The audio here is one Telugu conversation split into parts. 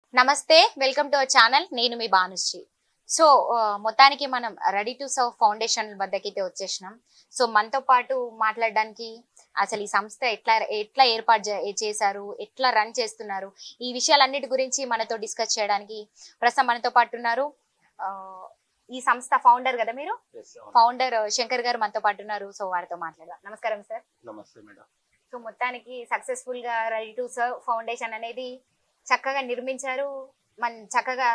నమస్తే వెల్కమ్ టు అవర్ ఛానల్ నేను మీ భానుశ్రీ సో ఆ, మొత్తానికి మనం రెడీ టు సర్వ్ ఫౌండేషన్ వద్దకైతే వచ్చేసినాం సో మనతో పాటు మాట్లాడడానికి అసలు ఈ సంస్థ ఎట్లా ఎట్లా ఏర్పాటు చే- చేశారు ఎట్లా రన్ చేస్తున్నారు ఈ విషయాలన్నిటి గురించి మనతో డిస్కస్ చేయడానికి ప్రస్తుతం మనతో పాటు ఉన్నారు ఆ, ఈ సంస్థ ఫౌండర్ కదా మీరు ఎస్ అవును. ఫౌండర్ శంకర్ గారు మనతో పాటు ఉన్నారు సో వారితో మాట్లాడదాం నమస్కారం సార్ నమస్తే మేడం సో మొత్తానికి సక్సెస్ఫుల్ గా రెడీ టు సర్వ్ ఫౌండేషన్ అనేది చక్కగా నిర్మించారు మన చక్కగా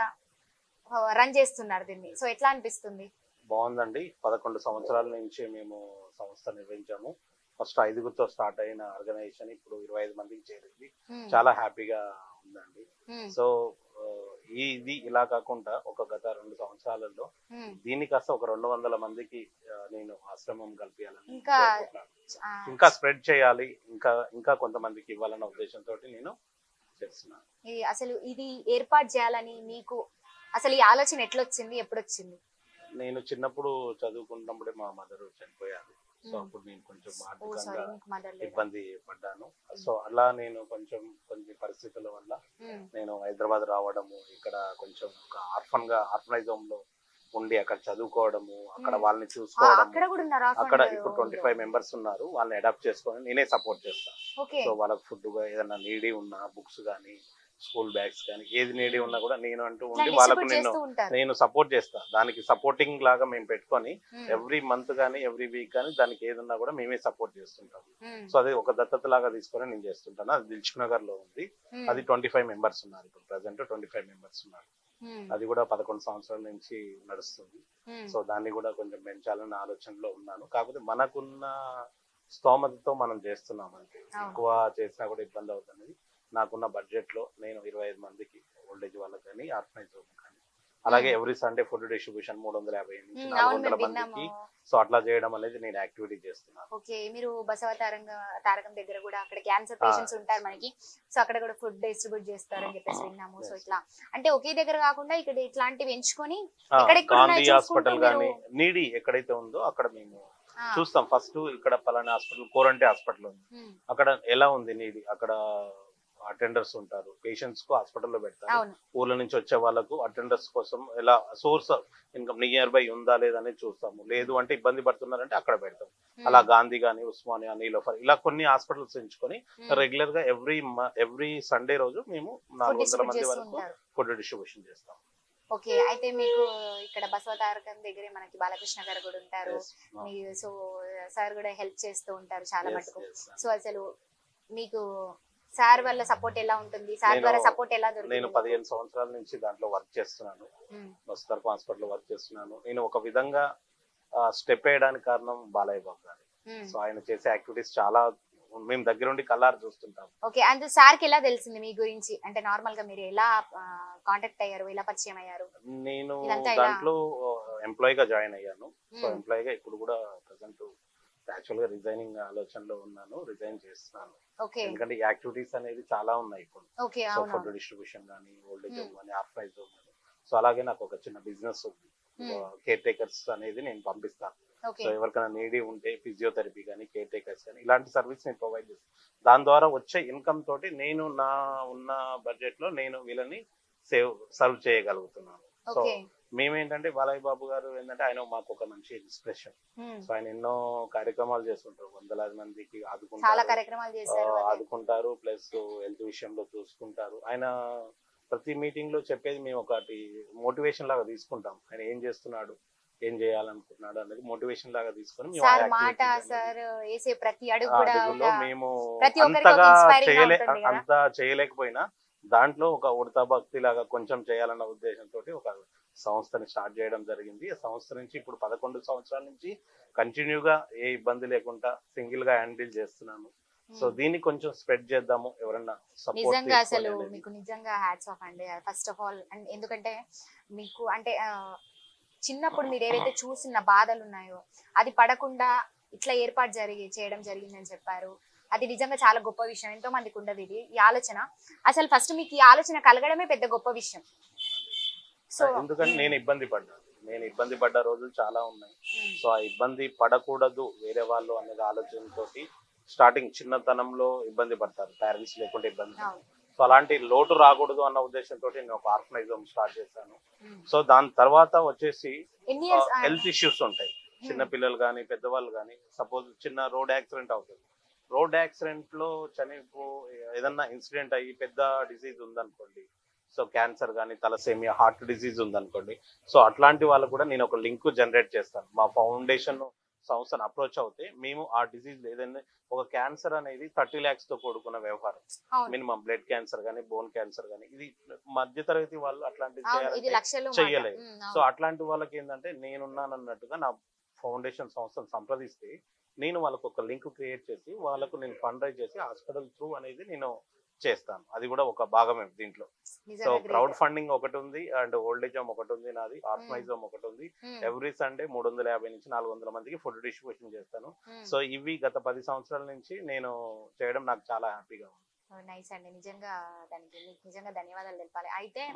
రన్ చేస్తున్నారు దీన్ని సో ఎట్లా అనిపిస్తుంది బాగుందండి పదకొండు సంవత్సరాల నుంచి మేము సంస్థ నిర్వహించాము ఫస్ట్ ఐదుగురితో స్టార్ట్ అయిన ఆర్గనైజేషన్ ఇప్పుడు ఇరవై ఐదు మందికి చేరింది మ్మ్. చాలా హ్యాపీగా ఉందండి మ్మ్. సో ఆ, ఈ ఇది ఇలా కాకుండా ఒక గత రెండు సంవత్సరాలలో మ్మ్. దీని కాస్త ఒక రెండు వందల మందికి ఆ, నేను ఆశ్రమం కల్పించాలని ఇంకా కోరుకుంటున్నాను. ఆ, ఇంకా స్ప్రెడ్ చేయాలి ఇంకా ఇంకా కొంతమందికి ఇవ్వాలన్న ఉద్దేశంతో నేను చేస్తున్నాను ఈ అసలు ఇది ఏర్పాటు చేయాలని మీకు అసలు ఈ ఆలోచన ఎట్లొచ్చింది ఎప్పుడు వచ్చింది నేను చిన్నప్పుడు చదువుకున్నప్పుడే మా మదర్ చనిపోయారు సో మ్మ్. అప్పుడు నేను కొంచెం ఓ ఆర్థికంగా సారీ మీకు మదర్ లేదా ఇబ్బంది పడ్డాను సో అలా నేను కొంచెం కొన్ని పరిస్థితుల వల్ల మ్మ్. నేను హైదరాబాద్ రావడము ఇక్కడ కొంచెం ఒక ఆర్ఫన్ గా ఆర్ఫనైజ్ హోమ్ లో ఉండి అక్కడ చదువుకోవడము అక్కడ మ్మ్. వాళ్ళని ఆ, చూసుకోవడం అక్కడ కూడా ఉన్నారు అక్కడ ఇప్పుడు ట్వంటీ ఫైవ్ మెంబర్స్ ఉన్నారు వాళ్ళని అడాప్ట్ చేసుకొని నేనే సపోర్ట్ చేస్తాను ఓకే సో వాళ్ళకి ఫుడ్ ఏదైనా నీడి ఉన్నా బుక్స్ కానీ స్కూల్ బ్యాగ్స్ కానీ ఏది నీడి ఉన్నా కూడా నేను అంటూ ఇట్లా ఉండి వాళ్ళకు distribute నేను చేస్తూ ఉంటారు నేను సపోర్ట్ చేస్తా దానికి సపోర్టింగ్ లాగా మేము పెట్టుకొని మ్మ్. ఎవ్రీ మంత్ కానీ ఎవ్రీ వీక్ కానీ దానికి ఏదన్నా కూడా మేమే సపోర్ట్ చేస్తుంటాం మ్మ్. సో అది ఒక దత్తత లాగా తీసుకొని నేను చేస్తుంటాను అది దిల్చుక్ నగర్ లో ఉంది మ్మ్. అది ట్వంటీ ఫైవ్ మెంబర్స్ ఉన్నారు ఇప్పుడు ప్రజెంట్ ట్వంటీ ఫైవ్ మెంబర్స్ ఉన్నారు మ్మ్. అది కూడా పదకొండు సంవత్సరాల నుంచి నడుస్తుంది మ్మ్. సో దాన్ని కూడా కొంచెం పెంచాలన్న ఆలోచనలో ఉన్నాను కాకపోతే మనకున్న స్తోమతతో మనం చేస్తున్నాం అంతే అవును. ఎక్కువ చేసినా కూడా ఇబ్బంది అవుతుంది నాకున్న బడ్జెట్ లో నేను ఇరవై ఐదు మందికి ఓల్డేజ్ వాళ్ళకి కానీ ఆర్ఫనైజ్ కానీ అలాగే hmm. Every Sunday food distribution మూడు వందల యాభై నుంచి మ్మ్. నాలుగు అవును వందల మేము విన్నాము మందికి సో అట్లా చేయడం అనేది నేను యాక్టివిటీ చేస్తున్నాను ఓకే మీరు బసవ తారంగ తారకం దగ్గర కూడా అక్కడ క్యాన్సర్ పేషెంట్స్ ఉంటారు మనకి సో అక్కడ కూడా ఫుడ్ డిస్ట్రిబ్యూట్ చేస్తారు అని చెప్పేసి విన్నాము సో Yes. ఇట్లా అంటే ఒకే దగ్గర కాకుండా ఇక్కడ ఇట్లాంటివి ఎంచుకొని ఆ, ఎక్కడెక్కడ గాంధీ ఉన్నాయో చూసుకుంటూ హాస్పిటల్ కానీ మీరు- నీడి ఎక్కడైతే ఉందో అక్కడ మేము ఆ, చూస్తాం ఫస్ట్ ఇక్కడ పలానా హాస్పిటల్ కోరంటే హాస్పిటల్ ఉంది ఉమ్, అక్కడ ఎలా ఉంది నీడి అక్కడ అటెండర్స్ ఉంటారు పేషెంట్స్ కు హాస్పిటల్లో పెడతారు అవును ఊర్ల నుంచి వచ్చే వాళ్ళకు అటెండర్స్ కోసం ఎలా సోర్స్ ఇన్కమ్ నియర్ బై ఉందా లేదనేది చూస్తాము లేదు అంటే ఇబ్బంది పడుతున్నారంటే అక్కడ పెడతాం ఉమ్, అలా గాంధీ గానీ ఉస్మానియా నీలోఫర్ ఇలా కొన్ని హాస్పిటల్స్ ఎంచుకొని ఉమ్, రెగ్యులర్ గా ఎవ్రీ ఎవ్రీ సండే రోజు మేము నాలుగు వందల distribute మంది చేస్తూ వరకు ఉంటారు. ఫుడ్ డిస్ట్రిబ్యూషన్ చేస్తాం ఓకే అయితే మీకు ఇక్కడ బసవ తారకం దగ్గరే మనకి బాలకృష్ణ గారు కూడా ఉంటారు Yes. మీ సో సార్ కూడా హెల్ప్ చేస్తూ ఉంటారు చాలా Yes, మటుకు yes. సో అసలు మీకు సార్ వల్ల సపోర్ట్ ఎలా ఉంటుంది సార్ నేను- ద్వారా సపోర్ట్ ఎలా నేను దొరుకుతుంది పదిహేను సంవత్సరాల నుంచి దాంట్లో వర్క్ చేస్తున్నాను ఉమ్, మస్తర్పు హాస్పిటల్ వర్క్ చేస్తున్నాను నేను ఒక విధంగా స్టెప్ వేయడానికి కారణం బాలయ్య బాబు గారు ఉమ్. సో ఆయన చేసే యాక్టివిటీస్ చాలా మేము దగ్గరుండి కల్లారు చూస్తుంటాం ఓకే అండ్ సార్ కి ఎలా తెలిసింది మీ గురించి అంటే నార్మల్ గా మీరు ఎలా కాంటాక్ట్ అయ్యారు ఎలా పరిచయం అయ్యారు నేను ఇదంతా ఎలా? దాంట్లో ఎంప్లాయ్ గా జాయిన్ అయ్యాను సో మ్మ్. ఎంప్లాయ్ గా ఇప్పుడు కూడా ప్రజెంట్ యాక్చువల్ గా రిజైనింగ్ ఆలోచనలో ఉన్నాను రిజైన్ చేస్తున్నాను ఓకే ఎందుకంటే ఈ యాక్టివిటీస్ అనేది చాలా ఉన్నాయి ఇప్పుడు ఓకే సో అవును ఫుడ్ డిస్ట్రిబ్యూషన్ కానీ ఓల్డేజ్ మ్మ్. హోమ్ కానీ ఆర్ఫనైజ్ హోమ్ కానీ సో అలాగే నాకు ఒక చిన్న బిజినెస్ ఉంది మ్మ్. కేర్ టేకర్స్ అనేది నేను పంపిస్తాను ఓకే సో ఎవరికైనా నీడీ ఉంటే ఫిజియోథెరపీ కానీ కేర్ టేకర్స్ కానీ ఇలాంటి సర్వీస్ నేను ప్రొవైడ్ చేస్తాను దాని ద్వారా వచ్చే ఇన్కమ్ తోటి నేను నా ఉన్న బడ్జెట్ లో నేను వీళ్ళని సేవ్ సర్వ్ చేయగలుగుతున్నాను సో ఓకే మేమేంటంటే బాలయ్య బాబు గారు ఏంటంటే ఆయన మాకు ఒక మంచి ఇన్స్పిరేషన్ ఉమ్. సో ఆయన ఎన్నో కార్యక్రమాలు చేస్తుంటారు వందలాది మందికి చాలా ఆదుకుంటారు కార్యక్రమాలు ఆ, చేశారు అదే. ఆదుకుంటారు ప్లస్ హెల్త్ విషయంలో చూసుకుంటారు ఆయన ప్రతి మీటింగ్ లో చెప్పేది మేము ఒకటి మోటివేషన్ లాగా తీసుకుంటాం ఆయన ఏం చేస్తున్నాడు ఏం చేయాలనుకుంటున్నాడు అనేది మోటివేషన్ లాగా తీసుకొని మేము ఆ సార్ activity మాట అనేది సార్ వేసే ప్రతి అడుగు ఆ కూడా అడుగులో ఒక- మేము ప్రతి ఒక్కరికి ఒక అంతగా inspiring గా చేయలే ఉంటుంది కదా. అంత చేయలేకపోయినా దాంట్లో ఒక ఉడతా భక్తి లాగా కొంచెం చేయాలన్న ఉద్దేశంతో ఒక సంస్థని స్టార్ట్ చేయడం జరిగింది ఆ సంస్థ నుంచి ఇప్పుడు పదకొండు సంవత్సరాల నుంచి కంటిన్యూగా ఏ ఇబ్బంది లేకుండా సింగిల్ గా హ్యాండిల్ చేస్తున్నాను సో ఉమ్. దీన్ని కొంచెం స్ప్రెడ్ చేద్దాము ఎవరన్నా సపోర్ట్ నిజంగా అసలు మీకు నిజంగా హ్యాట్స్ ఆఫ్ అండి ఫస్ట్ ఆఫ్ ఆల్ అండ్ ఎందుకంటే మీకు అంటే ఆ, చిన్నప్పుడు మీరు ఏవైతే చూసిన బాధలు ఉన్నాయో అది పడకుండా ఇట్లా ఏర్పాటు జరిగి చేయడం జరిగిందని చెప్పారు అది నిజంగా చాలా గొప్ప విషయం ఎంతో మందికి ఉండదు ఇది ఈ ఆలోచన అసలు ఫస్ట్ మీకు ఈ ఆలోచన కలగడమే పెద్ద గొప్ప విషయం సో ఎందుకంటే నేను ఇబ్బంది పడ్డాను నేను ఇబ్బంది పడ్డ రోజులు చాలా ఉన్నాయి సో ఆ ఇబ్బంది పడకూడదు వేరే వాళ్ళు అనేది ఆలోచనతోటి స్టార్టింగ్ చిన్నతనంలో ఇబ్బంది పడతారు పేరెంట్స్ లేకుంటే ఇబ్బంది పడతారు. సో అలాంటి లోటు రాకూడదు అన్న ఉద్దేశంతో నేను ఒక ఆర్గనైజం స్టార్ట్ చేశాను సో దాని తర్వాత వచ్చేసి ఎన్ని ఇయర్స్ హెల్త్ ఇష్యూస్ ఉంటాయి చిన్న పిల్లలు కానీ పెద్దవాళ్ళు కానీ సపోజ్ చిన్న రోడ్ యాక్సిడెంట్ అవుతుంది రోడ్ యాక్సిడెంట్ లో చనిపో ఏదన్నా ఇన్సిడెంట్ అయ్యి పెద్ద డిసీజ్ ఉందనుకోండి సో క్యాన్సర్ కానీ తలసేమియా హార్ట్ డిసీజ్ ఉందనుకోండి సో అట్లాంటి వాళ్ళకు కూడా నేను ఒక లింక్ జనరేట్ చేస్తాను మా ఫౌండేషన్ సంస్థను అప్రోచ్ అవుతే మేము ఆ డిసీజ్ ఏదైనా ఒక క్యాన్సర్ అనేది థర్టీ ల్యాక్స్ తో కూడుకున్న వ్యవహారం అవును మినిమం బ్లడ్ క్యాన్సర్ కానీ బోన్ క్యాన్సర్ కానీ ఇది మధ్యతరగతి వాళ్ళు అట్లాంటివి అవును ఇది చేయాలంటే లక్షల్లో చెయ్యలేదు. మాట. ఉమ్, సో అవును. అట్లాంటి వాళ్ళకి ఏంటంటే నేనున్నానన్నట్టుగా నా ఫౌండేషన్ సంస్థను సంప్రదిస్తే నేను వాళ్ళకు ఒక లింక్ క్రియేట్ చేసి వాళ్ళకు నేను ఫండ్ రైజ్ చేసి హాస్పిటల్ త్రూ అనేది నేను చేస్తాను అది కూడా ఒక భాగమే దీంట్లో సో నిజంగా great. క్రౌడ్ ఫండింగ్ ఒకటి ఉంది అండ్ ఓల్డ్ ఏజ్ హోమ్ ఒకటి ఉంది నాది ఆర్గనైజం ఒకటి ఉంది ఉమ్, ఎవ్రీ సండే మూడు వందల యాభై నుంచి నాలుగు వందల మందికి ఫుడ్ డిస్ట్రిబ్యూషన్ చేస్తాను ఉమ్. సో ఇవి గత పది సంవత్సరాల నుంచి నేను చేయడం నాకు చాలా హ్యాపీగా ఉంది నైస్ అండి నిజంగా దానికి మీకు నిజంగా ధన్యవాదాలు తెలపాలి అయితే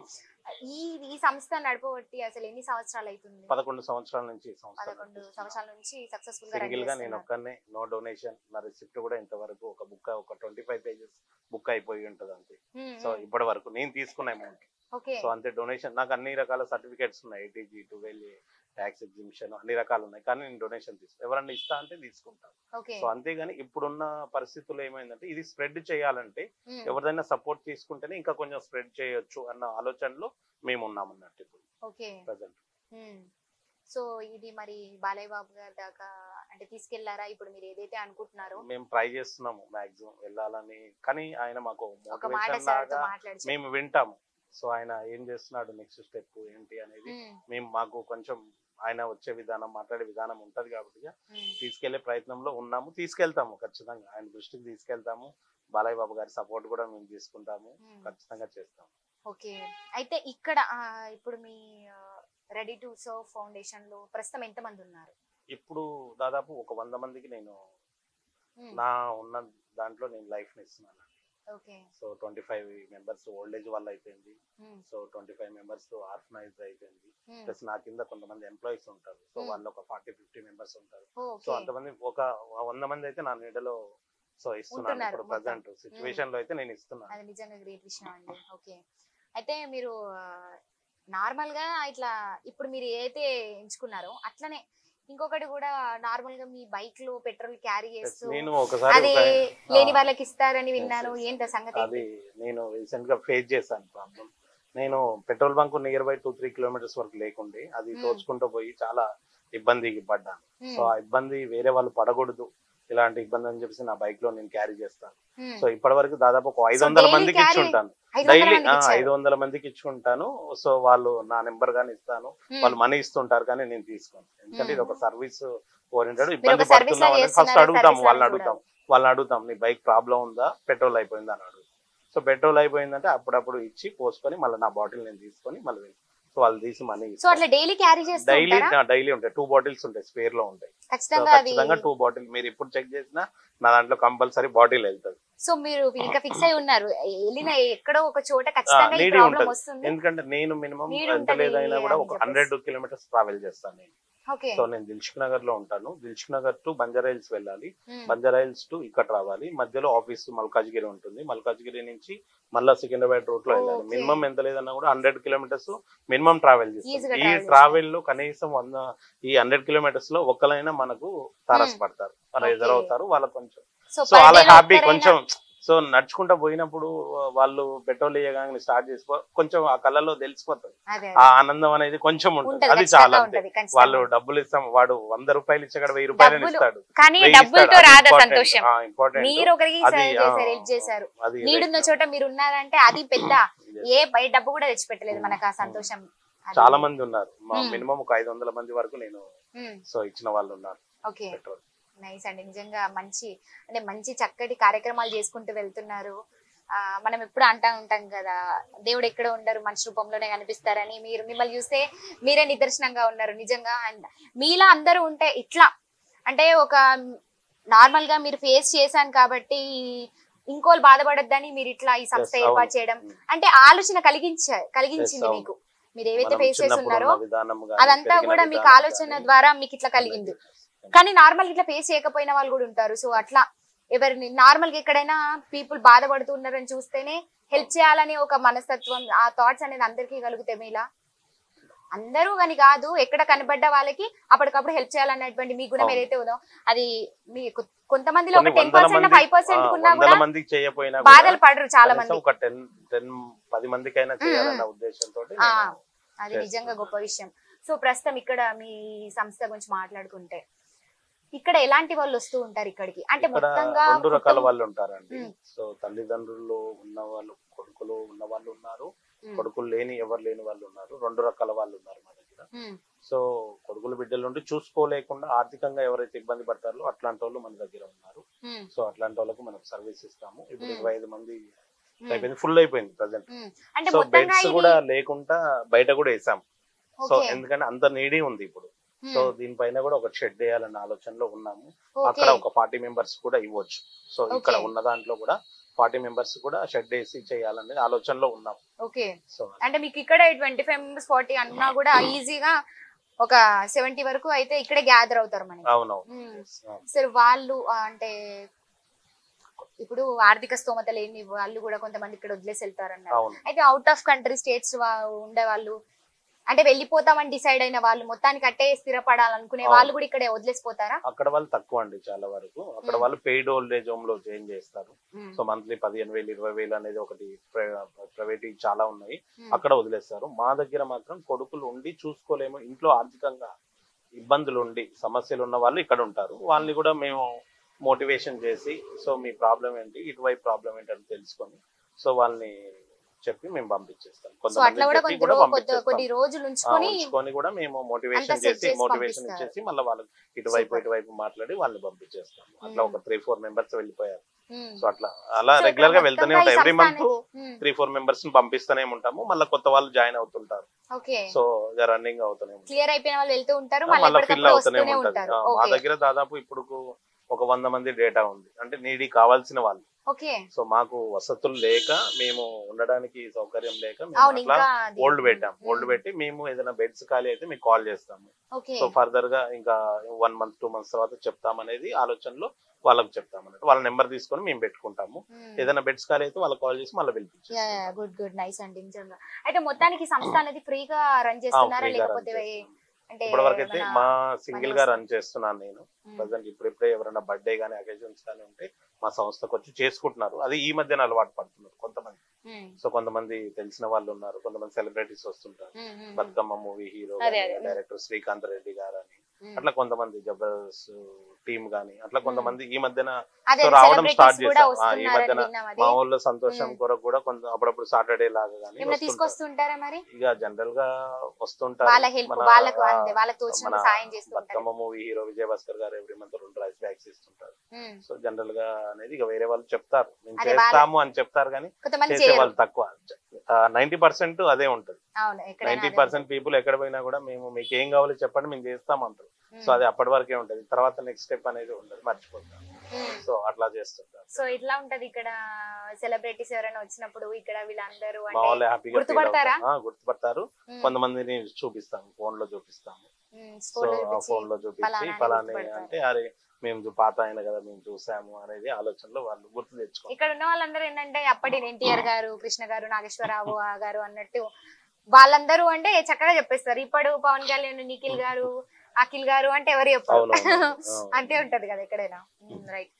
ఈ ఈ సంస్థ నడపబట్టి అసలు ఎన్ని సంవత్సరాలు అవుతుంది పదకొండు సంవత్సరాల నుంచి ఈ సంస్థ పదకొండు సంవత్సరాల నుంచి సక్సెస్ఫుల్ గా రన్ సింగిల్ గా నేను చేస్తున్నారు. ఒక్కనే నో డొనేషన్ నా రిసిప్ట్ కూడా ఇంతవరకు ఒక బుక్ ఒక ట్వంటీ ఫైవ్ పేజెస్ బుక్ అయిపోయి ఉంటుంది అంతే ఉమ్, సో ఉమ్. ఇప్పటి వరకు నేను తీసుకున్న అమౌంట్ ఓకే సో అంతే డొనేషన్ నాకు అన్ని రకాల సర్టిఫికేట్స్ ఉన్నాయి ఐటీజీ ట్వెల్వ్ ట్యాక్స్ ఎగ్జిబిషన్ అన్ని రకాలు ఉన్నాయి కానీ నేను డొనేషన్ తీసుకు ఎవరన్నా ఇస్తా అంటే తీసుకుంటాను ఓకే సో అంతేగాని ఇప్పుడున్న పరిస్థితుల్లో ఏమైందంటే ఇది స్ప్రెడ్ చేయాలంటే ఉమ్, ఎవరిదైనా సపోర్ట్ తీసుకుంటేనే ఇంకా కొంచెం స్ప్రెడ్ చేయొచ్చు అన్న ఆలోచనలో మేము ఉన్నాం అన్నట్టు ఇప్పుడు ఓకే ప్రజెంట్ ఉమ్. సో ఇది మరి బాలయ్య బాబు గారి దాకా అంటే తీసుకెళ్లారా ఇప్పుడు మీరు ఏదైతే అనుకుంటున్నారో మేము ట్రై చేస్తున్నాము మాక్సిమం వెళ్ళాలని కానీ ఆయన మాకు ఒక మాట మోటివేషన్ సార్తో లాగా మాట్లాడి చెప్పండి. మేము వింటాము సో ఆయన ఏం చేస్తున్నాడు నెక్స్ట్ స్టెప్ ఏంటి అనేది ఉమ్, మేము మాకు కొంచెం ఆయన వచ్చే విధానం మాట్లాడే విధానం ఉంటది కాబట్టి ఉమ్. తీసుకెళ్లే ప్రయత్నంలో ఉన్నాము తీసుకెళ్తాము ఖచ్చితంగా ఆయన దృష్టికి తీసుకెళ్తాము బాలయ్య బాబు గారి సపోర్ట్ కూడా మేము తీసుకుంటాము ఉమ్. ఖచ్చితంగా చేస్తాము ఓకే అయితే ఇక్కడ ఆ, ఇప్పుడు మీ రెడీ టు సర్వ్ ఫౌండేషన్ లో ప్రస్తుతం ఎంత మంది ఉన్నారు ఇప్పుడు దాదాపు ఒక వంద మందికి నేను ఉమ్, నా ఉన్న దాంట్లో నేను లైఫ్ ఇస్తున్నాను okay so twenty five members old age వాళ్ళు అయిపోయింది um, so twenty five members orphanage అయిపోయింది ఉమ్. ప్లస్ నా కింద కొంతమంది ఎంప్లాయీస్ ఉంటారు సో Hmm. వాళ్ళు ఒక ఫార్టీ ఫిఫ్టీ మెంబర్స్ ఉంటారు ఓ, సో ఓకే అంతమంది ఒక వంద మంది అయితే నా నీడలో సో ఇస్తున్నాను ఉంటున్నారు ఇప్పుడు మొత్తం. ప్రజెంట్ సిచ్యువేషన్ లో అయితే నేను ఇస్తున్నాను అది నిజంగా గ్రేట్ విషయం అండి ఓకే అయితే మీరు నార్మల్ గా ఇట్లా ఇప్పుడు మీరు ఏదైతే ఎంచుకున్నారో అట్లనే ఇంకొకటి కూడా నార్మల్ గా మీ బైక్ లో పెట్రోల్ క్యారీ చేస్తూ నేను ఒకసారి అది ఒక- లేని ఆ, వాళ్ళకి ఇస్తారని విన్నాను yes. ఏంటి ఆ సంగతి అది నేను రీసెంట్ గా ఫేస్ చేశాను ప్రాబ్లం నేను petrol bunk nearby two three kilometres వరకు లేకుండే అది Hmm. తోచుకుంటూ పోయి చాలా ఇబ్బందికి పడ్డాను ఉమ్, సో ఆ ఇబ్బంది వేరే వాళ్ళు పడకూడదు ఇలాంటి ఇబ్బంది అని చెప్పేసి నా బైక్ లో నేను క్యారీ చేస్తాను ఉమ్. సో ఇప్పటి వరకు దాదాపు ఒక ఐదు So వందల daily మందికి carry- ఇచ్చి ఉంటాను ఐదు వందల డైలీ మందికి ఇచ్చారు. ఐదు వందల మందికి ఇచ్చుకుంటాను సో వాళ్ళు నా నెంబర్ గానీ ఇస్తాను ఉమ్, వాళ్ళు మనీ ఇస్తుంటారు కానీ నేను తీసుకోను ఎందుకంటే ఇది ఒక సర్వీస్ ఓరియంటెడ్ మీరు ఇబ్బంది ఒక service పడుతున్నాం లాగా అంటే ఫస్ట్ చేస్తున్నారా? అడుగుతాం service వాళ్ళని లాగా అడుగుతాం వాళ్ళని అడుగుతాం నీ బైక్ ప్రాబ్లం ఉందా పెట్రోల్ అయిపోయిందా అని అడుగుతాం సో పెట్రోల్ అయిపోయిందంటే అప్పుడప్పుడు ఇచ్చి పోసుకొని మళ్ళీ నా బాటిల్ నేను తీసుకొని మళ్ళీ వెళ్ళి సో వాళ్ళు తీసి మనీ సో అట్లా డైలీ క్యారీ చేస్తూ డైలీ ఉంటారా డైలీ ఉంటాయి టూ బాటిల్స్ ఉంటాయి స్పేర్ లో ఉంటాయి సో ఖచ్చితంగా అది ఖచ్చితంగా టూ బాటిల్ మీరు ఎప్పుడు చెక్ చేసినా నా దాంట్లో కంపల్సరీ బాటిల్ వెళ్తుంది సో మీరు ఇంకా ఫిక్స్ అయి ఉన్నారు వెళ్ళిన ఎక్కడో ఒక చోట ఖచ్చితంగా ఈ నీడీ ప్రాబ్లం ఉంటది. వస్తుంది ఎందుకంటే నేను మినిమం Need ఎంత ఉంటది లేదైనా కూడా అని ఒక చెప్పేసి. హండ్రెడ్ కిలోమీటర్స్ ట్రావెల్ చేస్తాను నేను ఓకే సో నేను దిల్సుఖ్ నగర్ లో ఉంటాను దిల్సుఖ్ నగర్ టు బంజారాయిల్స్ వెళ్ళాలి బంజారాయిల్స్ టు ఇక్కడ రావాలి మధ్యలో ఆఫీస్ మల్కాజ్గిరి ఉంటుంది మల్కాజ్గిరి నుంచి మళ్ళా సికింద్రాబాద్ రూట్ లో వెళ్ళాలి Okay. మినిమం ఎంత లేదన్నా కూడా hundred kilometres minimum travel Easy గా చేస్తాం ఈ travel ట్రావెల్ లో కనీసం వంద ఈ హండ్రెడ్ కిలోమీటర్స్ లో ఒక్కలైనా మనకు తారసపడతారు వాళ్ళు Okay. ఎదురవుతారు వాళ్ళ కొంచెం సో సో అలా హ్యాపీ కొంచెం సో నడుచుకుంటా పోయినప్పుడు వాళ్ళు పెట్రోల్ వేయగానే స్టార్ట్ చేసుకో కొంచెం ఆ కళ్ళలో తెలిసిపోతుంది అదే ఆ ఆనందం అనేది కొంచెం ఉంటుంది ఉంటది అది ఖచ్చితంగా చాలా అంతే ఉంటది ఖచ్చితంగా. వాళ్ళు డబ్బులు ఇస్తాం వాడు వంద రూపాయలు ఇచ్చగడ వెయ్యి రూపాయలు డబ్బులు ఇస్తాడు కానీ వెయ్యి డబ్బులతో ఇస్తాడు. అది రాదా important. సంతోషం ఆ, important. మీరు ఒకరికి అది, సాయం ఆ, చేశారు హెల్ప్ చేశారు అది నీడున్న right. చోట మీరు ఉన్నారంటే అది పెద్ద Yes. ఏ బయట డబ్బు కూడా తెచ్చిపెట్టలేదు మనకు ఆ సంతోషం అది- చాలా మంది ఉన్నారు మా Hmm. మినిమం ఒక ఐదు వందల మంది వరకు నేను ఉమ్, సో ఇచ్చిన వాళ్ళు ఉన్నారు ఓకే పెట్రోల్ నైస్ అండి నిజంగా మంచి అంటే మంచి చక్కటి కార్యక్రమాలు చేసుకుంటూ వెళ్తున్నారు ఆ మనం ఎప్పుడు అంటా ఉంటాం కదా దేవుడు ఎక్కడ ఉండరు మనిషి రూపంలోనే కనిపిస్తారని మీరు మిమ్మల్ని చూస్తే మీరే నిదర్శనంగా ఉన్నారు నిజంగా అండ్ మీలా అందరూ ఉంటే ఇట్లా అంటే ఒక నార్మల్ గా మీరు ఫేస్ చేశాను కాబట్టి ఇంకోళ్ళు బాధపడొద్దని మీరు ఇట్లా ఈ సంస్థ Yes, ఏర్పాటు అవును. చేయడం Hmm. అంటే ఆలోచన కలిగించ కలిగించింది అవును. మీకు మీరు ఏవైతే మనం ఫేస్ చిన్నప్పుడు చేస్తున్నారో ఉన్న విధానం గానీ, అదంతా పెరిగిన కూడా మీకు విధానం ఆలోచన గానీ, ద్వారా మీకు ఇట్లా కలిగింది కానీ నార్మల్ ఇట్లా ఫేస్ చేయకపోయిన వాళ్ళు కూడా ఉంటారు సో అట్లా ఎవరిని నార్మల్ గా ఎక్కడైనా పీపుల్ బాధపడుతున్నారని చూస్తేనే హెల్ప్ చేయాలనే ఒక మనస్తత్వం ఆ థాట్స్ అనేది అందరికీ కలిగితే మీలా అందరూ అని కాదు ఎక్కడ కనబడ్డ వాళ్ళకి అప్పటికప్పుడు హెల్ప్ చేయాలన్నటువంటి మీ గుణం అవును. ఏదైతే ఉందో అది మీ కొ- కొంతమందిలో ఒక కొన్ని టెన్ వందల పర్సెంట్ మంది ఫైవ్ పర్సెంట్ ఆ, ఉన్నా వందల కూడా మందికి చేయకపోయినా బాధలు కూడా పడరు చాలా కనీసం మంది ఒక టెన్ టెన్ పది మందికైనా చేయాలన్న ఉద్దేశంతో ఆ, అది చేస్తున్నాం. నిజంగా గొప్ప విషయం సో ప్రస్తుతం ఇక్కడ మీ సంస్థ గురించి మాట్లాడుకుంటే ఇక్కడ ఎలాంటి వాళ్ళు వస్తూ ఉంటారు ఇక్కడికి అంటే ఇక్కడ మొత్తంగా రెండు రకాల కుటుంబ- వాళ్ళు ఉంటారండి ఉమ్. సో తల్లిదండ్రులు ఉన్న వాళ్ళు కొడుకులు ఉన్న వాళ్ళు ఉన్నారు ఉమ్, కొడుకులు లేని ఎవరు లేని వాళ్ళు ఉన్నారు రెండు రకాల వాళ్ళు ఉన్నారు మా దగ్గర ఉమ్, సో కొడుకులు బిడ్డల నుండి చూసుకోలేకుండా ఆర్థికంగా ఎవరైతే ఇబ్బంది పడతారో అట్లాంటి వాళ్ళు మన దగ్గర ఉన్నారు ఉమ్, సో అట్లాంటి వాళ్ళకి మనం సర్వీస్ ఇస్తాము ఇప్పుడు ఉమ్. ఇరవై ఐదు మంది ఉమ్, అయిపోయింది ఫుల్ అయిపోయింది ప్రజెంట్ ఉమ్. అంటే సో మొత్తంగా బెడ్స్ ఇది కూడా లేకుండా బయట కూడా వేసాం సో ఓకే ఎందుకంటే అంత నీడీ ఉంది ఇప్పుడు సో దీనిపైన కూడా ఒక షెడ్ వేయాలన్న ఆలోచనలో ఉన్నాము ఓకే అక్కడ ఒక ఫార్టీ మెంబర్స్ కూడా ఇవ్వచ్చు సో ఇక్కడ Okay. ఉన్న దాంట్లో కూడా ఫార్టీ మెంబర్స్ కూడా షెడ్ వేసి చేయాలనే ఆలోచనలో ఉన్నాం ఓకే సో అంటే మీకు ఇక్కడ ట్వంటీ ఫైవ్ మెంబర్స్ ఫార్టీ అన్నా కూడా ఈజీగా ఒక సెవెంటీ వరకు అయితే ఇక్కడే గ్యాదర్ అవుతారు మనకి అవునవును ఉమ్. అవును. సరే వాళ్ళు ఆ, అంటే ఇప్పుడు ఆర్థిక స్తోమత లేని వాళ్ళు కూడా కొంతమంది ఇక్కడ వదిలేసి వెళ్తారన్నారు అవును అయితే అవుట్ ఆఫ్ కంట్రీ స్టేట్స్ ఉండే వాళ్ళు అంటే వెళ్ళిపోతామని డిసైడ్ అయిన వాళ్ళు మొత్తానికి అట్టే స్థిరపడాలనుకునే అవును. వాళ్ళు కూడా ఇక్కడే వదిలేసిపోతారా అక్కడ వాళ్ళు తక్కువ అండి చాలా వరకు అక్కడ ఉమ్. వాళ్ళు పెయిడ్ ఓల్డ్ ఏజ్ హోమ్ లో జాయిన్ చేస్తారు ఉమ్, సో మంత్లీ పదిహేను వేలు ఇరవై వేలు అనేది ఒకటి ప్రైవేట్ చాలా ఉన్నాయి ఉమ్, అక్కడ వదిలేస్తారు మా దగ్గర మాత్రం కొడుకులు ఉండి చూసుకోలేము ఇంట్లో ఆర్థికంగా ఇబ్బందులు ఉండి సమస్యలు ఉన్న వాళ్ళు ఇక్కడ ఉంటారు వాళ్ళని కూడా మేము మోటివేషన్ చేసి సో మీ ప్రాబ్లం ఏంటి ఇటువైపు ప్రాబ్లం ఏంటి అని తెలుసుకొని సో వాళ్ళని చెప్పి మేము పంపించేస్తాం సో అట్లా కూడా చెప్పి కొంచెం రో- కొద్ది- పంపించేస్తాం. కొన్ని రోజులు ఆ, ఉంచుకొని ఉంచుకొని కూడా మేము మోటివేషన్ set చేసి చేసి మోటివేషన్ పంపిస్తారు. ఇచ్చేసి మళ్ళీ వాళ్ళకి ఇటువైపు Super. ఇటువైపు మాట్లాడి వాళ్ళని పంపించేస్తాం అట్లా ఉమ్. ఒక త్రీ ఫోర్ మెంబర్స్ వెళ్ళిపోయారు ఉమ్. సో అట్లా అలా సో ఇక్కడ రెగ్యులర్ గా వెళ్తూనే మొత్తంగా ఉంటాం ఈ ఎవ్రీ మంత్ సంస్థ ఉమ్, త్రీ ఫోర్ మెంబర్స్ ని పంపిస్తూనే ఉంటాము మళ్ళీ కొత్త వాళ్ళు జాయిన్ అవుతుంటారు ఓకే సో ఇక రన్నింగ్ అవుతూనే ఉంటుంది క్లియర్ అయిపోయిన వాళ్ళు వెళ్తూ ఉంటారు మళ్ళీ మళ్ళీ ఫిల్ ఎప్పటికప్పుడు అవుతూనే వస్తూనే ఉంటది ఉంటారు ఆ, మా ఓకే దగ్గర దాదాపు ఇప్పుడు ఒక వంద మంది డేటా ఉంది అంటే నీడి కావాల్సిన వాళ్ళు ఓకే సో మాకు వసతులు లేక మేము ఉండడానికి సౌకర్యం లేక మేము అవును అట్లా ఇంకా అది- ఓల్డ్ పెట్టాం ఉమ్, ఓల్డ్ పెట్టి మేము ఏదైనా బెడ్స్ ఖాళీ అయితే మీకు కాల్ చేస్తాము ఓకే సో ఫర్దర్ గా ఇంకా వన్ మంత్ టూ మంత్స్ తర్వాత చెప్తామనేది ఆలోచనలో వాళ్ళకి చెప్తాం అన్నట్టు వాళ్ళ నెంబర్ తీసుకొని మేము పెట్టుకుంటాము ఏదైనా బెడ్స్ ఖాళీ అయితే వాళ్ళకి కాల్ చేసి మళ్ళీ పిలిపించాం గుడ్ గుడ్ నైస్ అండి నిజంగా అయితే మొత్తానికి ఈ సంస్థ అనేది ఫ్రీగా రన్ చేస్తున్నారా లేకపోతే అంటే ఇప్పటి వరకు అయితే ఏమైనా- మా సింగిల్ గా money రన్ చేస్తున్నాను నేను ఉమ్, ప్రజెంట్ ఇప్పుడిప్పుడే ఎవరైనా బర్త్డే కానీ అకేషన్స్ కానీ ఉంటే మా సంస్థకు వచ్చి చేసుకుంటున్నారు అది ఈ మధ్యన అలవాటు పడుతున్నారు కొంతమంది ఉమ్, సో కొంతమంది తెలిసిన వాళ్ళు ఉన్నారు కొంతమంది సెలబ్రిటీస్ వస్తుంటారు um, um, Bathukamma movie hero అదే, అదే. డైరెక్టర్ శ్రీకాంత్ రెడ్డి గారు అని ఉమ్. అట్లా కొంతమంది జబర్దస్త్ టీమ్ గానీ అట్లా కొంతమంది ఈ మధ్యన అదే సో రావడం celebrities start కూడా చేశారు. ఆ, ఈ వస్తున్నారని మధ్యన విన్నాం అది. మా ఊళ్ళో సంతోషం ఉమ్. కొరకు కూడా కొంత అప్పుడప్పుడు సాటర్డే లాగా కానీ ఏమైనా వస్తుంటారు. తీసుకొస్తుంటారా మరి ఇక జనరల్ గా వస్తుంటారు వాళ్ళ హెల్ప్ మన, వాళ్ళకు ఆ, అంతే వాళ్ళకి తోచిన మన సాయం చేస్తుంటారు Bathukamma movie hero Vijay Bhaskar garu every month రెండు రైస్ బ్యాగ్స్ ఇస్తుంటారు ఉమ్. సో జనరల్ గా అనేది ఇక వేరే వాళ్ళు చెప్తారు మేము అదే వాళ్ళ- చేస్తాము అని చెప్తారు కానీ కొంతమంది చేసే చేయరు వాళ్ళు తక్కువ నైన్టీ పర్సెంట్ అదే ఉంటుంది అవును ఎక్కడైనా నైన్టీ అదే పర్సెంట్ పీపుల్ ఎక్కడ పోయినా కూడా మేము మీకు ఏం కావాలో చెప్పండి మేము చేస్తాం అంటారు ఉంటుంది. సో అది అప్పటి వరకే ఉంటది తర్వాత నెక్స్ట్ స్టెప్ అనేది ఉండదు మర్చిపోతాం ఉమ్. సో అట్లా చేస్తుంటారు సో ఇట్లా ఉంటది ఇక్కడ సెలబ్రిటీస్ ఎవరైనా వచ్చినప్పుడు ఇక్కడ వీళ్ళందరూ మా అంటే వాళ్ళు హ్యాపీగా గుర్తుపడతారా? గుర్తుపడతారు ఉమ్, కొంతమందిని చూపిస్తాము ఫోన్ లో చూపిస్తాము ఉమ్, సో ఫోటో ఆ చూపించి ఫోన్ లో చూపించి ఫలానా అని ఫలాని గుర్తుపడతారు. అంటే అరే మేము చూ- పాత ఆయన కదా మేము చూసాము అనేది ఆలోచనలో వాళ్ళు గుర్తు తెచ్చుకుంటారు ఇక్కడ ఉన్న వాళ్ళందరూ ఏంటంటే అప్పటి ఎన్టీఆర్ గారు కృష్ణ గారు నాగేశ్వరరావు ఆ గారు అన్నట్టు వాళ్ళందరూ అంటే చక్కగా చెప్పేస్తారు ఇప్పుడు పవన్ కళ్యాణ్ నిఖిల్ గారు అఖిల్ గారు అంటే ఎవరు చెప్పారు అవునవును. అవును. అంతే ఉంటది కదా ఎక్కడైనా రైట్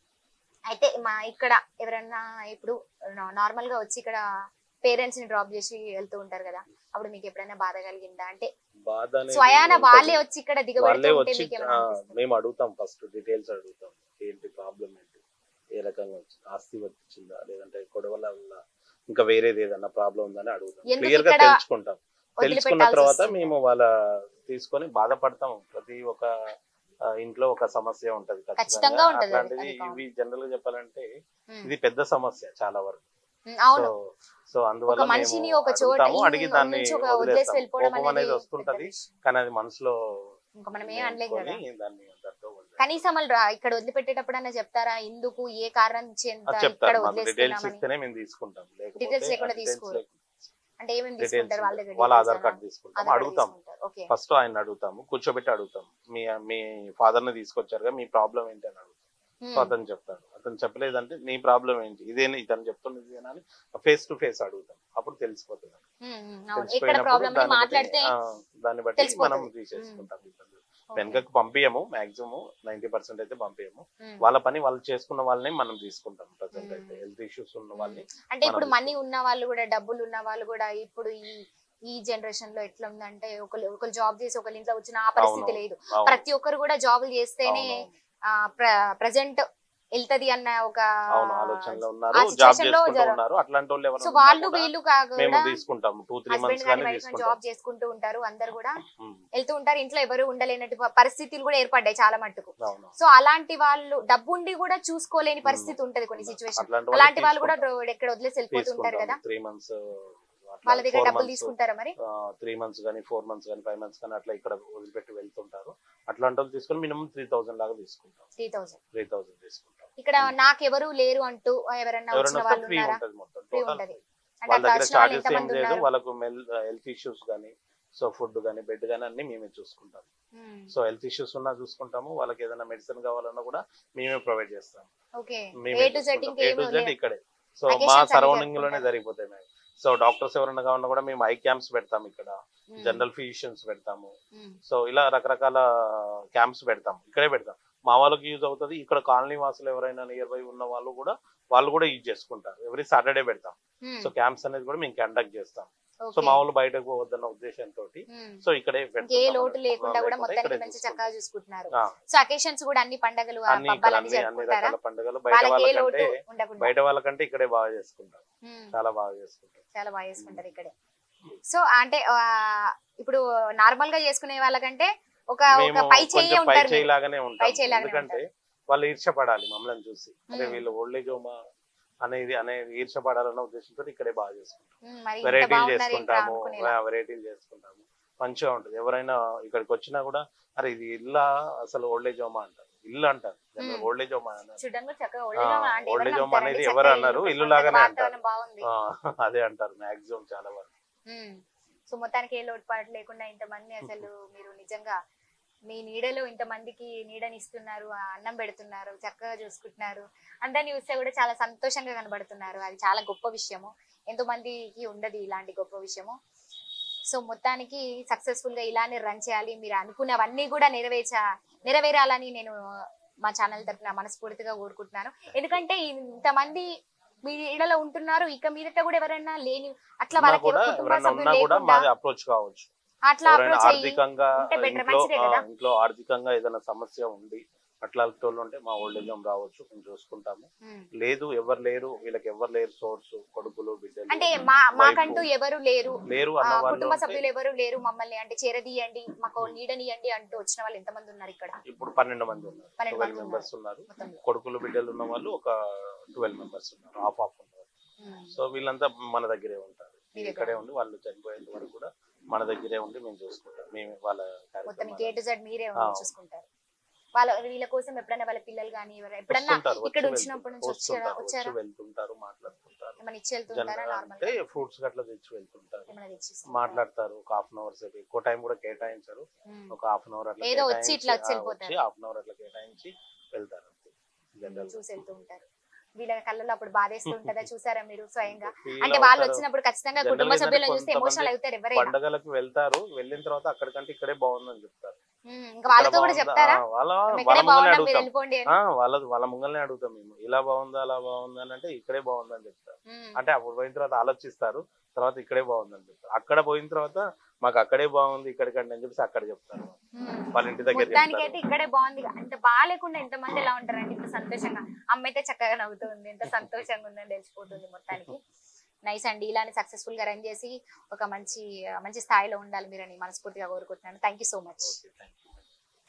అయితే మా ఇక్కడ ఎవరన్నా ఇప్పుడు నార్మల్ గా వచ్చి ఇక్కడ పేరెంట్స్ ని డ్రాప్ చేసి వెళ్తూ ఉంటారు కదా అప్పుడు మీకు ఎప్పుడైనా బాధ కలిగిందా అంటే బాధ అనేది స్వయాన ఉంటది. వాళ్ళే వచ్చి ఇక్కడ వాళ్ళే దిగబడుతుంటే వచ్చి మీకు ఆ, ఏమైనా అనిపిస్తుందా? మేము అడుగుతాం ఫస్ట్ డీటెయిల్స్ అడుగుతాం ఏంటి ప్రాబ్లం ఏంటి ఏ రకంగా వచ్చింది ఆస్తి వచ్చిందా లేదంటే గొడవల వల్ల ఇంకా వేరేది ఏదన్నా ప్రాబ్లం ఉందని అడుగుతాం ఎందుకు క్లియర్ గా ఇక్కడ తెలుసుకుంటాం తెలుసుకున్న వదిలిపెట్టాల్సి తర్వాత వస్తుంది? మేము వాళ్ళ తీసుకొని బాధపడతాం ప్రతి ఒక్క ఆ, ఇంట్లో ఒక సమస్య ఉంటది ఖచ్చితంగా ఉంటది అది, అట్లాంటిది అది కామన్. ఇవి జనరల్ గా చెప్పాలంటే ఉమ్, ఇది పెద్ద సమస్య చాలా వరకు ఉమ్, అవును సో సో అందువల్ల ఒక మనిషిని మేము ఒక చోట అడుగుతాము, ఈ అడిగి ఊరు దాన్ని నుంచి ఒక వదిలేసి వదిలేస్తాం. వెళ్ళిపోవడం కోపం అనేది అనేది పెద్ద వస్తుంటది విషయం. కానీ అది మనసులో ఇంకా మనం ఏం అనలేం కదా అనుకొని దాన్ని అంతటితో వదిలేస్తాం. కనీసం వాళ్ళు రా- ఇక్కడ వదిలిపెట్టేటప్పుడన్నా చెప్తారా ఎందుకు ఏ కారణం చేత అది ఇక్కడ చెప్తారు మాకు డీటెయిల్స్ వదిలేస్తున్నామని ఇస్తేనే మేము తీసుకుంటాం లేకపోతే Details లేకుండా ఆ details తీసుకోరు. లేకుండా అంటే ఏమేమి details తీసుకుంటారు వాళ్ళ దగ్గర వాళ్ళ details ఆధార్ ఏనా? కార్డ్ తీసుకుంటాం ఆధార్ కార్డ్ అడుగుతాం తీసుకుంటారు. ఓకే ఫస్ట్ ఆయన అడుగుతాము కూర్చోబెట్టి అడుగుతాం మీ మీ ఫాదర్ ని తీసుకొచ్చారుగా మీ ప్రాబ్లం ఏంటి అని అడుగుతాం సో అతను చెప్తాడు అతను చెప్పలేదంటే నీ ప్రాబ్లం ఏంటి ఇదేనా ఇతను చెప్తున్నది ఇదేనా అని ఫేస్ టు ఫేస్ అడుగుతాం అప్పుడు తెలిసిపోతుంది అవును ఇక్కడ తెలిసిపోయినప్పుడు ప్రాబ్లమ్ దాన్ని బట్టి, మాట్లాడితే ఆ, దాన్ని బట్టి తెలిసిపోతుంది. మనం తీసేసుకుంటాం ఇబ్బంది. వెనకకు పంపించము మాక్సిమం నైన్టీ పర్సెంట్ అయితే పంపించము ఉమ్. వాళ్ళ పని వాళ్ళు చేసుకున్న వాళ్ళని మనం తీసుకుంటాం ప్రజెంట్ మ్మ్. అయితే హెల్త్ ఇష్యూస్ ఉన్న వాళ్ళని అంటే ఇప్పుడు మనం మనీ ఉన్న వాళ్ళు కూడా డబ్బులు ఉన్న వాళ్ళు కూడా ఇప్పుడు ఈ ఈ జనరేషన్ లో ఎట్లా ఉందంటే ఒకరు ఒకరు జాబ్ చేసి ఒకరి ఇంట్లో వచ్చిన ఆ పరిస్థితి అవును. లేదు అవును, ప్రతి ఒక్కరు కూడా జాబులు చేస్తేనే అవును, ప్రజెంట్ వెళ్తది అన్న ఒక అవును ఆలోచనలో ఆ ఉన్నారు జాబ్ situation లో చేసుకుంటూ జర- ఉన్నారు అట్లాంటి వాళ్ళు సో ఎవరైనా వాళ్ళు ఉన్నా కూడా వీళ్ళు మేము కాకుండా తీసుకుంటాము టూ త్రీ హస్బెండ్ మంత్స్ కానీ కానీ వైఫ్ తీసుకుంటాం జాబ్ చేసుకుంటూ ఉంటారు అందరు కూడా మ్మ్. వెళ్తూ ఉంటారు ఇంట్లో ఎవరు ఉండలేనట్టు ప- పరిస్థితులు కూడా ఏర్పడ్డాయి చాలా మట్టుకు అవును సో అలాంటి వాళ్ళు డబ్బుండి కూడా చూసుకోలేని పరిస్థితి ఉంటది కొన్ని సిచ్యువేషన్ అట్లాంటి అలాంటి వాళ్ళు కూడా రోడ్ ఎక్కడ వదిలేసి వెళ్ళిపోతుంటారు తీసుకుంటాం కదా త్రీ మంత్స్ వాళ్ళ దగ్గర డబ్బులు తీసుకుంటారా మరి త్రీ మంత్స్ కానీ ఫోర్ మంత్స్ కానీ ఫైవ్ మంత్స్ కానీ అట్లా ఇక్కడ వదిలిపెట్టి వెళ్తుంటారు అట్లాంటి వాళ్ళు తీసుకొని మినిమం త్రీ థౌసండ్ లాగా తీసుకుంటాం త్రీ థౌసండ్ త్రీ థౌసండ్ తీసుకుంటాం ఇక్కడ నాకెవరు లేరు అంటూ ఎవరన్నా ఎవరైనా వచ్చిన వస్తే వాళ్ళు ఫ్రీ ఉన్నారా ఉంటది మొత్తం ఫ్రీ టోటల్ ఉంటది అంటే వాళ్ళ అట్లా దగ్గర వచ్చిన వాళ్ళు చార్జెస్ ఏం ఎంతమంది లేదు ఉన్నారు వాళ్ళకు హెల్త్ ఇష్యూస్ కానీ సో ఫుడ్ కానీ బెడ్ కానీ అన్ని మేమే చూసుకుంటాం మ్మ్. సో హెల్త్ ఇష్యూస్ ఉన్నా చూసుకుంటాము వాళ్ళకి ఏదైనా మెడిసిన్ కావాలన్నా కూడా మేమే ప్రొవైడ్ చేస్తాం ఓకే మేమే ఏ టు జెడ్ చూసుకుంటాం. A to ఇంకేమి Z ఇక్కడే సో Vacations మా అన్ని సరౌండింగ్ లోనే జరుపుకుంటారు. జరిగిపోతాయి మేము సో డాక్టర్స్ ఎవరైనా కావాలన్నా కూడా మేము ఐ క్యాంప్స్ పెడతాం ఇక్కడ జనరల్ ఫిజిషియన్స్ పెడతాము సో ఇలా రకరకాల క్యాంప్స్ పెడతాం ఇక్కడే పెడతాం మా వాళ్ళకి యూజ్ అవుతుంది ఇక్కడ కాలనీ వాసులు ఎవరైనా నియర్ బై ఉన్న వాళ్ళు కూడా వాళ్ళు కూడా యూజ్ చేసుకుంటారు ఎవ్రీ సాటర్డే పెడతాం సో క్యాంప్స్ అనేది కూడా మేము కండక్ట్ చేస్తాం సో మా వాళ్ళు బయటకు పోవద్దన్న ఉద్దేశంతో సో ఇక్కడే ఏ పెడతాం లోటు లేకుండా కూడా లేకుండా మొత్తానికి ఇక్కడే మంచి చూసుకుంటాం. చక్కగా చూసుకుంటున్నారు ఆ, సో అకేషన్స్ కూడా అన్ని పండగలు ఆ అన్ని ఇక్కడ పబ్బాలన్నీ అన్ని అన్ని జరుపుకుంటారా రకాల పండుగలు బయట వాళ్ళకి ఏ లోటు వాళ్ళకంటే ఉండకుండా బయట వాళ్ళకంటే ఇక్కడే బాగా చేసుకుంటాం మ్మ్. చాలా బాగా చేసుకుంటాం చాలా బాగా చేసుకుంటారు ఇక్కడే సో అంటే ఆ, ఇప్పుడు నార్మల్ గా చేసుకునే వాళ్ళకంటే ఒక ఒక మేము పై చెయ్యి కొంచెం పై ఉంటారు మీరు. చేయలాగానే పై ఉంటాం చేయలాగానే ఎందుకంటే వాళ్ళు ఈర్షపడాలి మమ్మల్ని చూసి అరే మ్మ్. వీళ్ళు ఓల్డేజ్ హోమా అనేది అనేది ఈర్షపడాలన్న ఉద్దేశంతో ఇక్కడే బాగా చేసుకుంటాం మ్మ్, మరి ఇంత వెరైటీలు బాగున్నారు ఇంకా చేసుకుంటాము అనుకునేలా వెరైటీలు చేసుకుంటాము మంచిగా ఉంటుంది ఎవరైనా ఇక్కడికి వచ్చినా కూడా అరే ఇది ఇల్లా అసలు ఓల్డేజ్ హోమా అంటారు ఇల్లు అంటారు మ్మ్. ఓల్డేజ్ హోమా అన్నారు చూడడానికి చక్కగా ఆ, old age home అంటే old age ఎవరు home నమ్ముతారండి? అనేది చక్కగా ఎవరు అన్నారు? ఇల్లు ఇల్లు ప్రశాంతంగా లాగానే వాతావరణం బాగుంది ఆ, అదే అంటారు మాక్సిమం చాలా వరకు మ్మ్. సో మొత్తానికి ఏ లోటుపాటు లేకుండా ఇంతమంది అసలు మీరు నిజంగా మీ నీడలో ఇంతమందికి నీడనిస్తున్నారు ఆ అన్నం పెడుతున్నారు చక్కగా చూసుకుంటున్నారు అందరిని చూస్తే కూడా చాలా సంతోషంగా కనబడుతున్నారు అది చాలా గొప్ప విషయము ఎంతో మందికి ఉండదు ఇలాంటి గొప్ప విషయము సో మొత్తానికి సక్సెస్ఫుల్ గా ఇలానే రన్ చేయాలి మీరు అనుకున్నవన్నీ కూడా నెరవేర్చ నెరవేరాలని నేను మా ఛానల్ తరఫున మనస్ఫూర్తిగా కోరుకుంటున్నాను ఎందుకంటే ఇంతమంది మీ ఇళ్లలో ఉంటున్నారు ఇక మీదట కూడా ఎవరైనా లేని అట్లా ఉన్నా వాళ్ళకి కూడా ఎవరు కుటుంబ ఎవరైనా ఉన్నా సభ్యులు కూడా లేకుండా మాది అప్రోచ్ కావచ్చు అట్లా ఎవరైనా అప్రోచ్ అయ్యి ఆర్థికంగా ఉంటే better, ఇంట్లో మంచిదే ఆ, కదా. ఇంట్లో ఆర్థికంగా ఏదైనా సమస్య ఉండి అట్లాంటి వాళ్ళు ఉంటే మా ఓల్డ్ ఏజ్ హోమ్ రావచ్చు మేము చూసుకుంటాము ఉమ్. లేదు ఎవరు లేరు వీళ్ళకి ఎవరు లేరు సోర్స్ కొడుకులు బిడ్డలు అంటే మా wife, మాకంటూ ఎవరు లేరు లేరు ఆ, అన్న వాళ్ళు కుటుంబ ఉంటే సభ్యులు ఎవరు లేరు మమ్మల్ని అంటే చేరదీయండి మాకు నీడనియండి అంటూ వచ్చిన వాళ్ళు ఎంతమంది ఉన్నారు ఇక్కడ ఇప్పుడు పన్నెండు మంది ఉన్నారు పన్నెండు ట్వెల్వ్ మంది మెంబర్స్ ఉన్నారు మొత్తంలో కొడుకులు బిడ్డలు ఉన్న వాళ్ళు ఒక ట్వెల్వ్ మెంబర్స్ ఉన్నారు హాఫ్ హాఫ్ ఉన్నారు ఉమ్. సో వీళ్ళంతా మన దగ్గరే ఉంటారు మీ దగ్గర. ఇక్కడే ఉండి వాళ్ళు చనిపోయేంత వరకు కూడా మన దగ్గరే ఉండి మేము చూసుకుంటాం మేము వాళ్ళ మొత్తం కార్యక్రమాలు ఏ టు జెడ్ మీరే ఆ. ఉండి చూసుకుంటారు వాళ్ళ వీళ్ళ కోసం ఎప్పుడైనా వాళ్ళ పిల్లలు కానీ ఎప్పుడన్నా వస్తుంటారు, వచ్చి ఇక్కడ వెళ్తూ- వచ్చినప్పటి నుంచి వచ్చారా వస్తుంటారు, వచ్చి వచ్చారా వెళ్తుంటారు మాట్లాడుతుంటారు ఏమైనా ఇచ్చి వెళ్తుంటారా జనరల్ నార్మల్ అంటే ఫ్రూట్స్ గట్లా తెచ్చి వెళ్తుంటారు ఏమైనా తెచ్చి మాట్లాడతారు ఒక హాఫ్ అన్ అవర్ సేపు ఎక్కువ టైం కూడా కేటాయించారు ఒక హాఫ్ అన్ అవర్ అట్లా ఏదో వచ్చి కేటాయించి, ఇట్లా వచ్చి ఆ, వెళ్ళిపోతారు. వచ్చి హాఫ్ అన్ అవర్ అట్లా కేటాయించి వెళ్తారు అంతే జనరల్ చూసి వెళ్తూ ఉంటారు వీళ్ళ కళ్ళలో అప్పుడు బాధేస్తూ ఉంటుందా చూసారా మీరు స్వయంగా Feel అంటే వాళ్ళు అవుతారు. వచ్చినప్పుడు ఖచ్చితంగా Generally కుటుంబ ఏంటంటే సభ్యులను చూస్తే కొంతమంది ఎమోషనల్ అవుతారు ఎవరైనా పండగలకు వెళ్తారు వెళ్ళిన తర్వాత అక్కడికంటే ఇక్కడే బాగుందని చెప్తారు ఉమ్, ఇంకా వాళ్ళతో ఇక్కడ కూడా బాగుందా? చెప్తారా ఆ, వాళ్ళ మేము వాళ్ళ ఇక్కడే ముంగల్నే బాగున్నాం మీరు అడుగుతాం వెళ్ళిపోండి అని ఆ, వాళ్ళ వాళ్ళ ముంగల్నే అడుగుతాం మేము ఇలా బాగుందా అలా బాగుందా అని అంటే ఇక్కడే బాగుందని చెప్తారు ఉమ్, అంటే అప్పుడు పోయిన తర్వాత ఆలోచిస్తారు తర్వాత ఇక్కడే బాగుందని చెప్తారు అక్కడ పోయిన తర్వాత మాకు అక్కడే బాగుంది ఇక్కడికంటే అని చెప్పేసి అక్కడ చెప్తారు ఉమ్. వాళ్ళ ఇంటి దగ్గర మొత్తానికి చెప్తారు అయితే ఇక్కడే బాగుంది అంత బాగాలేకుండా ఎంత మంది ఎలా ఉంటారండి ఇంత సంతోషంగా అమ్మ అయితే చక్కగా నవ్వుతుంది ఎంత సంతోషంగా ఉందని తెలిసిపోతుంది మొత్తానికి నైస్ అండి ఇలానే సక్సెస్ఫుల్ గా రన్ చేసి ఒక మంచి మంచి స్థాయిలో ఉండాలి మీరని మనస్ఫూర్తిగా కోరుకుంటున్నాను thank you so much okay thank